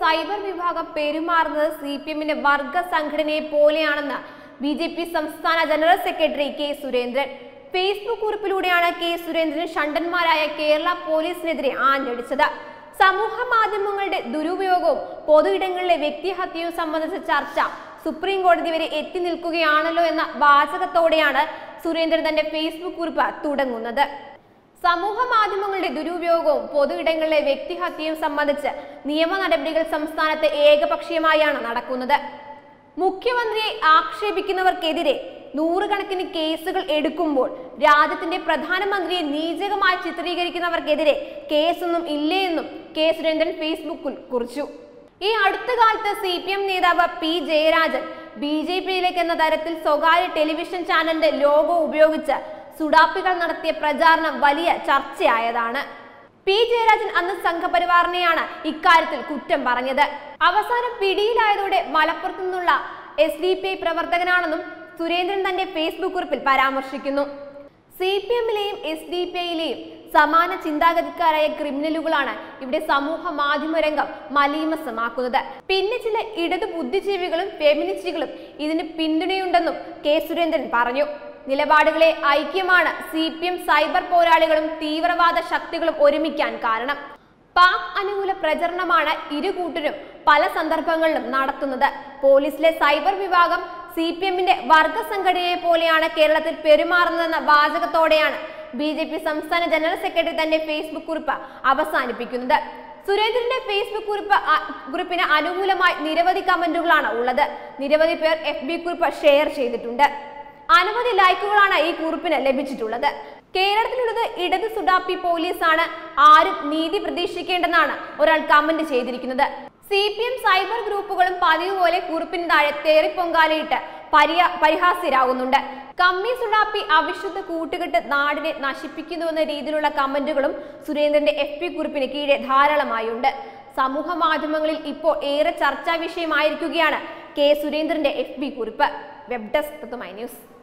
cyber വിഭാഗം പെരുമാറുന്നത് C P എമ്മിന്റെ വർഗ സംഘടനയെ പോലെയാണെന്ന് ബി ജെ പി സംസ്ഥാന general secretary K Surendran Facebook കുറിപ്പിലൂടെയാണ് കെ സുരേന്ദ്രൻ ഷണ്ടന്മാരായ കേരള പോലീസിനെതിരെ ആഞ്ഞടിച്ചത് സമൂഹ മാധ്യമങ്ങളുടെ ദുരുപയോഗവും പൊതു ഇടങ്ങളിലെ വ്യക്തിഹത്യയും സംബന്ധിച്ച ചർച്ച സുപ്രീം കോടതി വരെ എത്തി നിൽക്കുകയാണല്ലോ എന്ന വാചകത്തോടെയാണ് സുരേന്ദ്രൻ തന്റെ ഫേസ്ബുക്ക് കുറിപ്പ് തുടങ്ങുന്നത് സമൂഹ മാധ്യമങ്ങളുടെ ദുരുപയോഗവും പൊതു ഇടങ്ങളിലെ വ്യക്തിഹത്യയും സംബന്ധിച്ച് നിയമ നടപടികൾ സംസ്ഥാനത്ത് ഏകപക്ഷീയമായാണ് നടക്കുന്നത് മുഖ്യമന്ത്രിയെ ആക്ഷേപിക്കുന്നവർക്കെതിരെ നൂറുകണക്കിന് കേസുകൾ എടുക്കുമ്പോൾ രാജ്യത്തിന്റെ പ്രധാനമന്ത്രിയെ നീചകമായി ചിത്രീകരിക്കുന്നവർക്കെതിരെ കേസൊന്നും ഇല്ലേ എന്നും കെ സുരേന്ദ്രൻ ഫേസ്ബുക്കിൽ കുറിച്ചു ഈ അടുത്ത കാലത്ത് സി പി എം നേതാവ് പി ജയരാജൻ ബി ജെ പിയിലേക്ക് എന്ന തരത്തിൽ സ്വകാര്യ ടെലിവിഷൻ ചാനലിന്റെ ലോഗോ ഉപയോഗിച്ച് സുഡാപ്പികൾ നടത്തിയ പ്രചാരണം വലിയ ചർച്ചയായതാണ് പി ജയരാജൻ അന്ന് സംഘപരിവാറിനെയാണ് ഇക്കാര്യത്തിൽ കുറ്റം പറഞ്ഞത് അവസാനം പിടിയിലായതോടെ മലപ്പുറത്തു നിന്നുള്ള എസ് ഡി പി ഐ പ്രവർത്തകനാണെന്നും സുരേന്ദ്രൻ തന്റെ ഫേസ്ബുക്ക് കുറിപ്പിൽ പരാമർശിക്കുന്നു സി പി എമ്മിലെയും എസ് ഡി പി ഐയിലെയും സമാന ചിന്താഗതിക്കാരായ ക്രിമിനലുകളാണ് ഇവിടെ സമൂഹ മാധ്യമ രംഗം മലീമസമാക്കുന്നത് പിന്നെ ചില ഇടതു ബുദ്ധിജീവികളും ഫെമിനിസ്റ്റുകളും ഇതിന് പിന്തുണയുണ്ടെന്നും കെ സുരേന്ദ്രൻ പറഞ്ഞു നിലപാടുകളെ ഐക്യമാണ് സി പി എം സൈബർ പോരാളികളും തീവ്രവാദ ശക്തികളും ഒരുമിക്കാൻ കാരണം പാക് അനുകൂല പ്രചരണമാണ് ഇരു കൂട്ടരും പല സന്ദർഭങ്ങളിലും നടത്തുന്നത് പോലീസിലെ സൈബർ വിഭാഗം സി പി എമ്മിന്റെ വർഗ സംഘടനയെ പോലെയാണ് കേരളത്തിൽ പെരുമാറുന്നതെന്ന വാചകത്തോടെയാണ് ബി ജെ പി സംസ്ഥാന ജനറൽ സെക്രട്ടറി തന്റെ ഫേസ്ബുക്ക് കുറിപ്പ് അവസാനിപ്പിക്കുന്നത് സുരേന്ദ്രന്റെ ഫേസ്ബുക്ക് കുറിപ്പ് അ- കുറിപ്പിന് അനുകൂലമായി നിരവധി കമന്റുകളാണ് ഉള്ളത് നിരവധി പേർ എഫ് ബി കുറിപ്പ് ഷെയർ ചെയ്തിട്ടുണ്ട് അനവധി ലൈക്കുകളാണ് ഈ കുറിപ്പിന് ലഭിച്ചിട്ടുള്ളത് കേരളത്തിലുള്ളത് ഇടത് സുഡാപ്പി പോലീസാണ് ആരും നീതി പ്രതീക്ഷിക്കേണ്ടെന്നാണ് ഒരാൾ കമന്റ് ചെയ്തിരിക്കുന്നത് സി പി എം സൈബർ ഗ്രൂപ്പുകളും പതിവ് പോലെ കുറിപ്പിന് താഴെ തേറിപ്പൊങ്കാലയിട്ട് പരിയ പരിഹാസ്യരാകുന്നുണ്ട് കമ്മി സുഡാപ്പി അവിശുദ്ധ കൂട്ടുകെട്ട് നാടിനെ നശിപ്പിക്കുന്നു എന്ന രീതിയിലുള്ള കമന്റുകളും സുരേന്ദ്രന്റെ എഫ് പി കുറിപ്പിന് കീഴെ ധാരാളമായുണ്ട് സമൂഹ മാധ്യമങ്ങളിൽ ഇപ്പോൾ ഏറെ ചർച്ചാ വിഷയമായിരിക്കുകയാണ് കെ സുരേന്ദ്രന്റെ എഫ് ബി കുറിപ്പ് വെബ് ഡെസ്ക് ന്യൂസ്